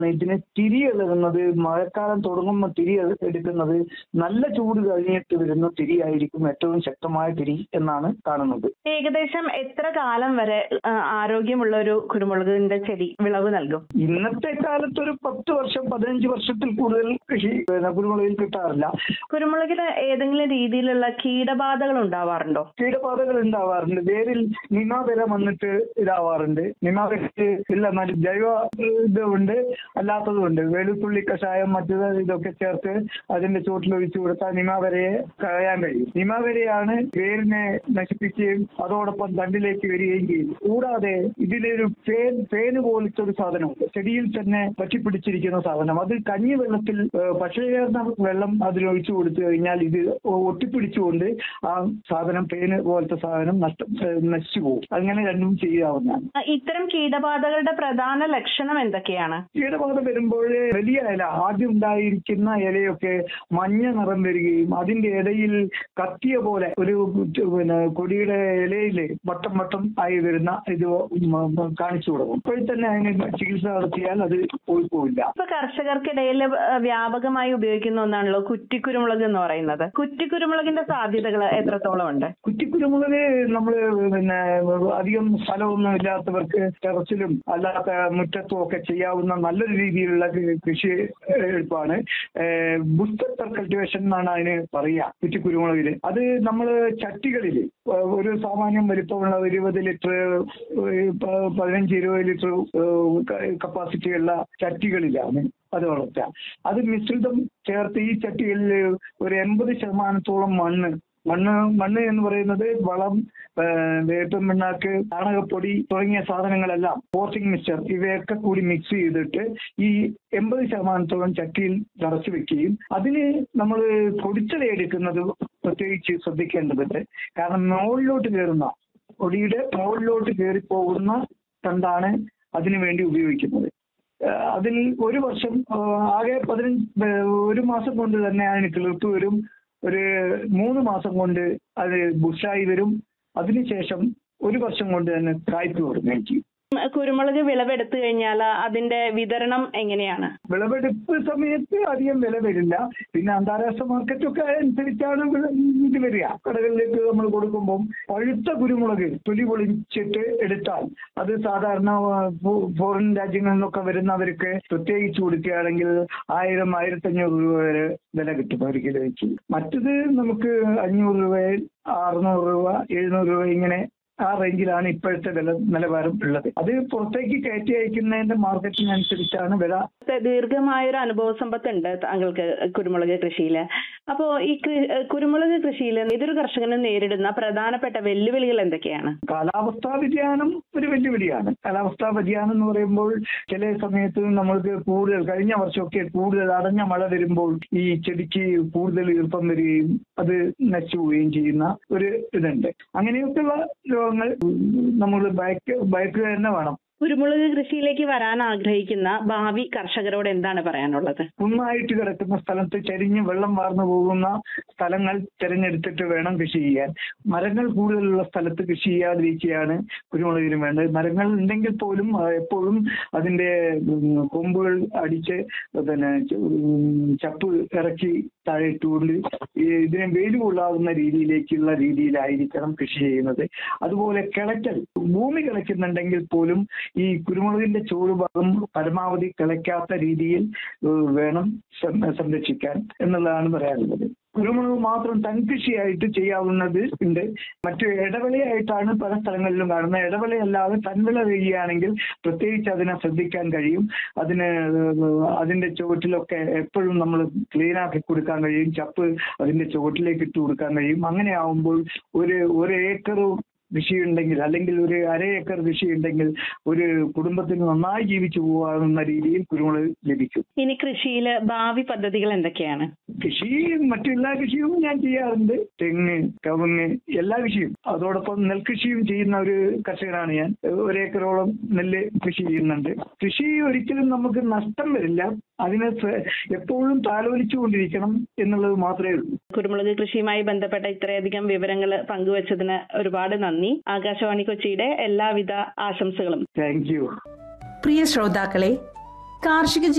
ഇതിന് തിരി ഇളകുന്നത് മഴക്കാലം തുടങ്ങുമ്പോൾ തിരി എടുക്കുന്നത് നല്ല ചൂട് കഴിഞ്ഞിട്ട് വരുന്ന തിരിയായിരിക്കും ഏറ്റവും ശക്തമായ തിരി എന്നാണ് കാണുന്നത് ഏകദേശം എത്ര കാലം വരെ ആ, ആരോഗ്യമുള്ള ഒരു കുരുമുളകിന്റെ ചെടി വിളവ് നൽകും ഇന്നത്തെ കാലത്ത് ഒരു പത്ത് വർഷം പതിനഞ്ച് വർഷത്തിൽ കൂടുതൽ കൃഷി പിന്നെ കുരുമുളകിൽ കിട്ടാറില്ല കുരുമുളകിന് ഏതെങ്കിലും രീതിയിലുള്ള കീടബാധകൾ ഉണ്ടാവാറുണ്ടോ കീടബാധകൾ ഉണ്ടാവാറുണ്ട് വേരിൽ നിമാവിര വന്നിട്ട് ഇതാവാറുണ്ട് നിമാവിരക്ക് ഇല്ല മറ്റു ജൈവ ഇതുണ്ട് അല്ലാത്തതുണ്ട് വെളുത്തുള്ളി കഷായം മറ്റു ഇതൊക്കെ ചേർത്ത് അതിന്റെ ചുവട്ടിൽ ഒഴിച്ചു കൊടുത്താൽ നിമാവരയെ കളയാൻ കഴിയും നിമാവരയാണ് വേരിനെ നശിപ്പിക്കുകയും അതോടൊപ്പം തണ്ടിലേക്ക് വരികയും ചെയ്യും കൂടാതെ ഇതിലൊരു ഫേൻ ഫേന് പോലത്തെ ഒരു സാധനമുണ്ട് ചെടിയിൽ തന്നെ പറ്റിപ്പിടിച്ചിരിക്കുന്ന സാധനം അത് കഞ്ഞി വെള്ളത്തിൽ ഏഹ്, പശയേർന്ന വെള്ളം അതിൽ ഒഴിച്ചു കൊടുത്തു കഴിഞ്ഞാൽ ഇത് ഒട്ടിപ്പിടിച്ചുകൊണ്ട് ആ സാധനം പേന് പോലത്തെ സാധനം നഷ്ടം ഏഹ്, നശിച്ചു പോകും അങ്ങനെ രണ്ടും ചെയ്യാവുന്നതാണ് ആ, ഇത്തരം കീടബാധകളുടെ പ്രധാന ലക്ഷണം എന്തൊക്കെയാണ് കീടബാധ വരുമ്പോൾ വലിയ ഇല ആദ്യം ഉണ്ടായിരിക്കുന്ന ഇലയൊക്കെ മഞ്ഞ നിറം വരികയും അതിന്റെ ഇടയിൽ കത്തിയ പോലെ ഒരു പിന്നെ കൊടിയുടെ ഇലയില് വട്ടം വട്ടം ആയി വരുന്ന ഇത് മ- മ- കാണിച്ചു കൊടുക്കും ഇപ്പോൾ തന്നെ അതിന് ചികിത്സ നടത്തിയാൽ അത് പോയി പോവില്ല ഇപ്പൊ കർഷകർക്കിടയിൽ ആ, വ്യാപകമായി ഉപയോഗിക്കുന്ന ഒന്നാണല്ലോ കുറ്റിക്കുരുമുളക് എന്ന് പറയുന്നത് കുറ്റിക്കുരുമുളകിന്റെ സാധ്യതകൾ എത്രത്തോളം ഉണ്ട് കുറ്റിക്കുരുമുളക് നമ്മൾ പിന്നെ അധികം സ്ഥലമൊന്നും ഇല്ലാത്തവർക്ക് ടെറസിലും അല്ലാത്ത മുറ്റത്തും ഒക്കെ ചെയ്യാവുന്ന നല്ലൊരു രീതിയിലുള്ള കൃ- കൃഷി എളുപ്പമാണ് ബുസ്റ്റർ കൾട്ടിവേഷൻ എന്നാണ് അതിന് പറയുക കുറ്റിക്കുരുമുളകിന് അത് നമ്മൾ ചട്ടികളിൽ ഒരു സാമാന്യം വലിപ്പമുള്ള ഒരു ഇരുപത് ലിറ്റർ പതിനഞ്ച് ഇരുപത് ലിറ്റർ കപ്പാസിറ്റിയുള്ള ചട്ടികളിലാണ് അത് വളർത്തുക അത് മിശ്രിതം ചേർത്ത് ഈ ചട്ടികളിൽ ഒരു എൺപത് ശതമാനത്തോളം മണ്ണ് മണ്ണ് മണ്ണ് എന്ന് പറയുന്നത് വളം ആ, വേപ്പൻ പിണ്ണാക്ക് ചാണകപ്പൊടി തുടങ്ങിയ സാധനങ്ങളെല്ലാം പോർട്ടിംഗ് മിക്സ്ചർ ഇവയൊക്കെ കൂടി മിക്സ് ചെയ്തിട്ട് ഈ എൺപത് ശതമാനത്തോളം ചട്ടിയിൽ നിറച്ചു വെക്കുകയും അതിന് നമ്മൾ പൊടിച്ചല എടുക്കുന്നത് പ്രത്യേകിച്ച് ശ്രദ്ധിക്കേണ്ടതുണ്ട് കാരണം മുകളിലോട്ട് കയറുന്ന പൊടിയുടെ മുകളിലോട്ട് കയറി പോകുന്ന തണ്ടാണ് അതിനു വേണ്ടി ഉപയോഗിക്കുന്നത് ഏഹ് അതിൽ ഒരു വർഷം ഏഹ് ആകെ പതിനഞ്ച് ഏഹ് ഒരു മാസം കൊണ്ട് തന്നെ അതിന് കിളിർത്ത് വരും ഒരു മൂന്ന് മാസം കൊണ്ട് അത് ബുഷായി വരും അതിനുശേഷം ഒരു വർഷം കൊണ്ട് തന്നെ കായ്പ് തുടങ്ങുകയും ചെയ്യും ഉം, കുരുമുളക് വിളവെടുത്തു കഴിഞ്ഞാൽ അതിന്റെ വിതരണം എങ്ങനെയാണ് വിളവെടുപ്പ് സമയത്ത് അധികം വില വരില്ല പിന്നെ അന്താരാഷ്ട്ര മാർക്കറ്റൊക്കെ അനുസരിച്ചാണ് വില- ഇത് വരിക കടകളിലേക്ക് നമ്മൾ കൊടുക്കുമ്പോൾ പഴുത്ത കുരുമുളക് തൊലി പൊളിച്ചിട്ട് എടുത്താൽ അത് സാധാരണ ഫോ- ഫോറിൻ രാജ്യങ്ങളിൽ നിന്നൊക്കെ വരുന്നവർക്ക് പ്രത്യേകിച്ച് കൊടുക്കുകയാണെങ്കിൽ ആയിരം ആയിരത്തഞ്ഞൂറ് രൂപ വരെ വില കിട്ടും ഒരു കിലോയ്ക്ക് മറ്റത് നമുക്ക് അഞ്ഞൂറ് രൂപ അറുന്നൂറ് രൂപ എഴുന്നൂറ് രൂപ ഇങ്ങനെ ആ റേഞ്ചിലാണ് ഇപ്പോഴത്തെ വില നിലവാരം ഉള്ളത് അത് പുറത്തേക്ക് കയറ്റി അയക്കുന്നതിന്റെ മാർക്കറ്റിനനുസരിച്ചാണ് വില ദീർഘമായ ഒരു അനുഭവ സമ്പത്തുണ്ട് താങ്കൾക്ക് കുരുമുളക് കൃഷിയിൽ അപ്പോ ഈ കൃ- കുരുമുളക് കൃഷിയിൽ ഏതൊരു കർഷകനും നേരിടുന്ന പ്രധാനപ്പെട്ട വെല്ലുവിളികൾ എന്തൊക്കെയാണ് കാലാവസ്ഥാ വ്യതിയാനം ഒരു വെല്ലുവിളിയാണ് കാലാവസ്ഥാ വ്യതിയാനം എന്ന് പറയുമ്പോൾ ചില സമയത്ത് നമ്മൾക്ക് കൂടുതൽ കഴിഞ്ഞ വർഷമൊക്കെ കൂടുതൽ അടഞ്ഞ മഴ വരുമ്പോൾ ഈ ചെടിക്ക് കൂടുതൽ ഈർപ്പം വരികയും അത് നശിച്ചു പോവുകയും ചെയ്യുന്ന ഒരു ഇതുണ്ട് അങ്ങനെയൊക്കെയുള്ള രോഗങ്ങൾ നമ്മൾ ഭയക്ക് ഭയക്കുക തന്നെ വേണം കുരുമുളക് കൃഷിയിലേക്ക് വരാൻ ആഗ്രഹിക്കുന്ന ഭാവി കർഷകരോട് എന്താണ് പറയാനുള്ളത് കുന്നായിട്ട് കിടക്കുന്ന സ്ഥലത്ത് ചരിഞ്ഞ് വെള്ളം വാർന്നു പോകുന്ന സ്ഥലങ്ങൾ തിരഞ്ഞെടുത്തിട്ട് വേണം കൃഷി ചെയ്യാൻ മരങ്ങൾ കൂടുതലുള്ള സ്ഥലത്ത് കൃഷി ചെയ്യാതിരിക്കുകയാണ് കുരുമുളകിന് വേണ്ടത് മരങ്ങൾ ഉണ്ടെങ്കിൽ പോലും ആ, എപ്പോഴും അതിന്റെ ഉം, കൊമ്പുകൾ അടിച്ച് പിന്നെ ച- ഉം, ചപ്പ് ഇറക്കി താഴെ ഇട്ടുകൊണ്ട് ഈ ഇതിനെ വെയിൽ കൊള്ളാവുന്ന രീതിയിലേക്കുള്ള രീതിയിലായിരിക്കണം കൃഷി ചെയ്യുന്നത് അതുപോലെ കിളയ്ക്കൽ ഭൂമി കിളയ്ക്കുന്നുണ്ടെങ്കിൽ പോലും ഈ കുരുമുളകിന്റെ ചുവട് ഭാഗം പരമാവധി കിളയ്ക്കാത്ത രീതിയിൽ ഏഹ്, വേണം സം- സംരക്ഷിക്കാൻ എന്നുള്ളതാണ് പറയാനുള്ളത് കുരുമുളക് മാത്രം തൻകൃഷിയായിട്ട് ചെയ്യാവുന്നത് ഉണ്ട് മറ്റു ഇടവിളയായിട്ടാണ് പല സ്ഥലങ്ങളിലും കാണുന്നത് ഇടവിളയല്ലാതെ തൻവിള ചെയ്യുകയാണെങ്കിൽ പ്രത്യേകിച്ച് അതിനെ ശ്രദ്ധിക്കാൻ കഴിയും അതിന് ഏഹ്, അതിന്റെ ചുവട്ടിലൊക്കെ എപ്പോഴും നമ്മൾ ക്ലീൻ ആക്കി കൊടുക്കാൻ കഴിയും ചപ്പ് അതിന്റെ ചുവട്ടിലേക്ക് ഇട്ട് കൊടുക്കാൻ കഴിയും അങ്ങനെ ആവുമ്പോൾ ഒരു ഒരു ഏക്കർ കൃഷി ഉണ്ടെങ്കിൽ അല്ലെങ്കിൽ ഒരു അര ഏക്കർ കൃഷി ഉണ്ടെങ്കിൽ ഒരു കുടുംബത്തിന് നന്നായി ജീവിച്ചു പോകാവുന്ന രീതിയിൽ കുരുമുളക് ലഭിക്കും ഇനി കൃഷിയിൽ ഭാവി പദ്ധതികൾ എന്തൊക്കെയാണ് കൃഷി മറ്റെല്ലാ കൃഷിയും ഞാൻ ചെയ്യാറുണ്ട് തെങ്ങ് കവുങ്ങ് എല്ലാ കൃഷിയും അതോടൊപ്പം നെൽകൃഷിയും ചെയ്യുന്ന ഒരു കർഷകനാണ് ഞാൻ ഒരേക്കറോളം നെല്ല് കൃഷി ചെയ്യുന്നുണ്ട് കൃഷി ഒരിക്കലും നമുക്ക് നഷ്ടം വരില്ല അതിനെ സ- എപ്പോഴും താലോലിച്ചുകൊണ്ടിരിക്കണം എന്നുള്ളത് മാത്രമേ ഉള്ളൂ കുരുമുളക് കൃഷിയുമായി ബന്ധപ്പെട്ട ഇത്രയധികം വിവരങ്ങൾ പങ്കുവച്ചതിന് ഒരുപാട് നന്ദി ആകാശവാണി കൊച്ചിയുടെ എല്ലാവിധ ആശംസകളും താങ്ക് യു പ്രിയ ശ്രോതാക്കളെ കാർഷിക